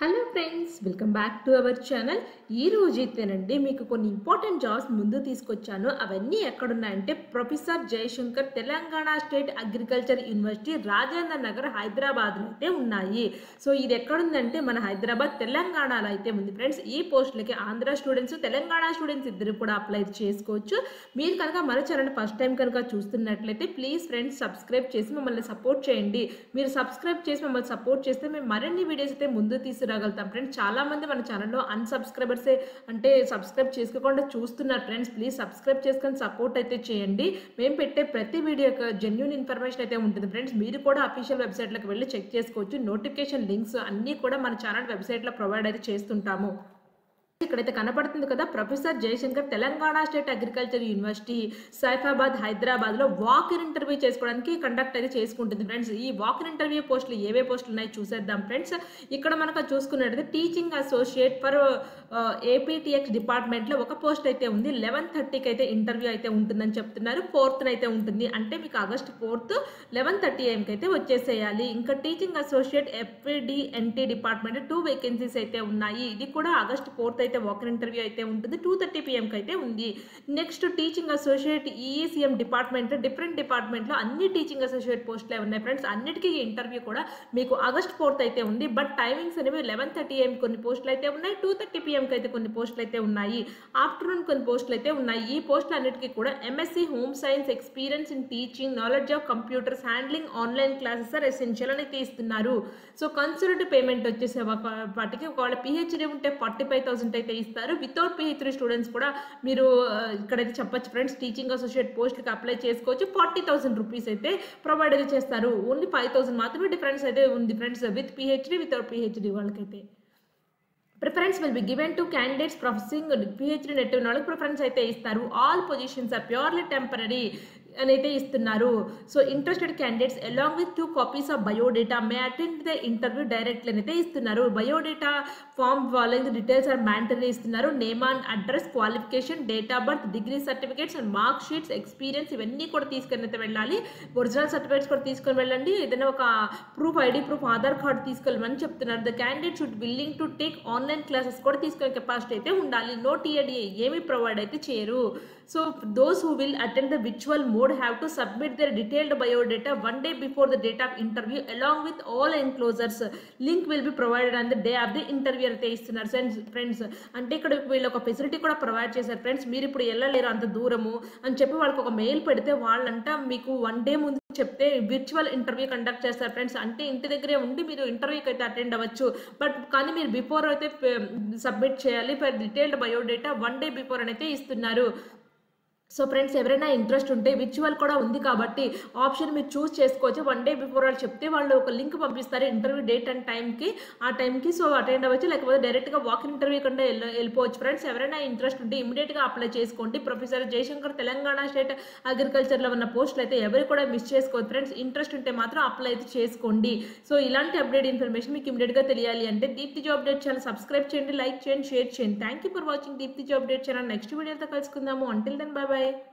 hello friends welcome back to our channel ఈ రోజు అయితేనండి మీకు కొన్ని ఇంపార్టెంట్ జాబ్స్ ముందు తీసుకొచ్చాను అవన్నీ ఎక్కడున్నాయంటే professor Jayashankar Telangana state agriculture university Rajendra Nagar హైదరాబాద్లో అయితే ఉన్నాయి సో ఇది ఎక్కడుందంటే మన హైదరాబాద్ తెలంగాణలో అయితే ఉంది ఫ్రెండ్స్ ఈ పోస్టులకి ఆంధ్ర స్టూడెంట్స్ తెలంగాణ స్టూడెంట్స్ ఇద్దరు కూడా అప్లై చేసుకోవచ్చు మీరు కనుక మన ఛానల్ ఫస్ట్ టైం కనుక చూస్తున్నట్లయితే ప్లీజ్ ఫ్రెండ్స్ సబ్స్క్రైబ్ చేసి మమ్మల్ని సపోర్ట్ చేయండి మీరు సబ్స్క్రైబ్ చేసి మమ్మల్ని సపోర్ట్ చేస్తే మేము మరిన్ని వీడియోస్ అయితే ముందు తీసుకురాగలుగుతాం ఫ్రెండ్స్ చాలా మంది మన ఛానల్లో అన్సబ్స్క్రైబర్సే అంటే సబ్స్క్రైబ్ చేసుకోకుండా చూస్తున్నారు ఫ్రెండ్స్ ప్లీజ్ సబ్స్క్రైబ్ చేసుకొని సపోర్ట్ అయితే చేయండి మేము పెట్టే ప్రతి వీడియో యొక్క జెన్యున్ ఇన్ఫర్మేషన్ అయితే ఉంటుంది ఫ్రెండ్స్ మీరు కూడా అఫీషియల్ వెబ్సైట్లోకి వెళ్ళి చెక్ చేసుకోవచ్చు నోటిఫికేషన్ లింక్స్ అన్నీ కూడా మన ఛానల్ వెబ్సైట్లో ప్రొవైడ్ అయితే చేస్తుంటాము ఇక్కడైతే కనపడుతుంది కదా professor Jayashankar Telangana state agriculture university Saifabad హైదరాబాద్లో వాక్ ఇన్ ఇంటర్వ్యూ చేసుకోవడానికి కండక్ట్ అయితే చేసుకుంటుంది ఫ్రెండ్స్ ఈ వాక్ ఇన్ ఇంటర్వ్యూ పోస్టులు ఏవే పోస్టులు ఉన్నాయి చూసేద్దాం ఫ్రెండ్స్ ఇక్కడ మనకు చూసుకున్నట్టయితే టీచింగ్ అసోసియేట్ ఫర్ ఏపీటీఎక్స్ డిపార్ట్మెంట్లో ఒక పోస్ట్ అయితే ఉంది లెవెన్ థర్టీకి అయితే ఇంటర్వ్యూ అయితే ఉంటుందని చెప్తున్నారు ఫోర్త్ అయితే ఉంటుంది అంటే మీకు ఆగస్ట్ ఫోర్త్ లెవెన్ థర్టీ ఏఎంకి అయితే వచ్చేసేయాలి ఇంకా teaching associate FAD NT department two vacancies అయితే ఉన్నాయి ఇది కూడా ఆగస్ట్ ఫోర్త్ అయితే వాకర్ ఇంటర్వ్యూ అయితే ఉంటుంది టూ థర్టీ పిఎంకి అయితే ఉంది next teaching associate EECM department different డిపార్ట్మెంట్లో అన్ని టీచింగ్ అసోసియేట్ పోస్టులే ఉన్నాయి ఫ్రెండ్స్ అన్నిటికీ ఇంటర్వ్యూ కూడా మీకు ఆగస్ట్ ఫోర్త్ అయితే ఉంది బట్ టైమింగ్స్ అనేవి లెవెన్ థర్టీ ఏఎం కొన్ని పోస్టులు అయితే ఉన్నాయి టూ థర్టీ పిఎంకి అయితే కొన్ని పోస్టులు అయితే ఉన్నాయి ఆఫ్టర్నూన్ కొన్ని పోస్టులు అయితే ఉన్నాయి ఈ పోస్టులు అన్నిటికీ కూడా MSc home science experience in teaching knowledge of computers handling online classes are essential అని అయితే ఇస్తున్నారు సో కన్సల్ట్ పేమెంట్ వచ్చేసి ఒక- వాటికి ఒకవేళ పిహెచ్డీ ఉంటే ఫార్టీ ఫైవ్ థౌసండ్ అయితే ఇస్తారు వితౌట్ పిహెచ్డీ స్టూడెంట్స్ కూడా మీరు ఆ, ఇక్కడైతే చెప్పొచ్చు ఫ్రెండ్స్ టీచింగ్ అసోసియేట్ పోస్ట్కి అప్లై చేసుకోవచ్చు ఫార్టీ థౌసండ్ రూపీస్ అయితే ప్రొవైడ్ అయితే చేస్తారు ఓన్లీ ఫైవ్ థౌసండ్ మాత్రమే డిఫరెన్స్ అయితే ఉంది friends with PhD without PhD వాళ్ళకైతే preference will be given to candidates professing PhD NET ఉన్న వాళ్ళకి ప్రిఫరెన్స్ అయితే ఇస్తారు all positions are purely temporary అని అయితే ఇస్తున్నారు so interested candidates along with two copies of biodata may attend the interview directly అయితే ఇస్తున్నారు biodata form following details are mandatory ఇస్తున్నారు name and address qualification date of birth degree certificates and mark sheets experience ఇవన్నీ కూడా తీసుకొని అయితే వెళ్ళాలి original certificates కూడా తీసుకొని వెళ్ళండి ఏదైనా ఒక proof ID proof Aadhaar card తీసుకెళ్ళమని చెప్తున్నారు the candidate should willing to take online classes కూడా తీసుకునే కెపాసిటీ అయితే ఉండాలి నో టీఏడిఏ ఏమీ ప్రొవైడ్ అయితే చేయరు so those who will attend the విచువల్ mode have to submit their detailed biodata one day before the date of interview along with all enclosures link will be provided on the day of the interview అయితే ఇస్తున్నారు friends friends అంటే ఇక్కడ వీళ్ళు ఒక facility కూడా provide చేశారు friends మీరు ఇప్పుడు వెళ్ళలేరు అంత దూరము అని చెప్పి వాళ్ళకి ఒక మెయిల్ పెడితే వాళ్ళంట మీకు వన్ డే ముందు చెప్తే విర్చువల్ ఇంటర్వ్యూ కండక్ట్ చేస్తారు ఫ్రెండ్స్ అంటే ఇంటి దగ్గరే ఉండి మీరు ఇంటర్వ్యూకి అయితే అటెండ్ అవ్వచ్చు బట్ కానీ మీరు బిఫోర్ అయితే సబ్మిట్ చేయాలి for detailed biodata one day before అని అయితే ఇస్తున్నారు సో ఫ్రెండ్స్ ఎవరైనా ఇంట్రెస్ట్ ఉంటే విచువల్ కూడా ఉంది కాబట్టి ఆప్షన్ మీరు చూస్ చేసుకోవచ్చు వన్ డే బిఫోర్ వాళ్ళు చెప్తే వాళ్ళు ఒక లింక్ పంపిస్తారు ఇంటర్వ్యూ డేట్ అండ్ టైంకి ఆ టైంకి సో అటెండ్ అవ్వచ్చు లేకపోతే డైరెక్ట్గా వాక్ ఇంటర్వ్యూ కంటే వెళ్ళ వెళ్ళిపోవచ్చు ఫ్రెండ్స్ ఎవరైనా ఇంట్రెస్ట్ ఉంటే ఇమీడియట్గా అప్లై చేసుకోండి ప్రొఫెసర్ జయశంకర్ తెలంగాణ స్టేట్ అగ్రికల్చర్లో ఉన్న పోస్టులు అయితే ఎవరు కూడా మిస్ చేసుకోవద్దు ఫ్రెండ్స్ ఇంట్రెస్ట్ ఉంటే మాత్రం అప్లై అయితే చేసుకోండి సో ఇలాంటి అప్డేట్ ఇన్ఫర్మేషన్ మీకు ఇమీడియట్గా తెలియాలి అంటే Deepti job update channel subscribe చేయండి లైక్ చేయండి షేర్ చేయండి thank you for watching Deepti job update channel next వీడియోతో కలుసుకుందాము అంటిల్ దెన్ బై బై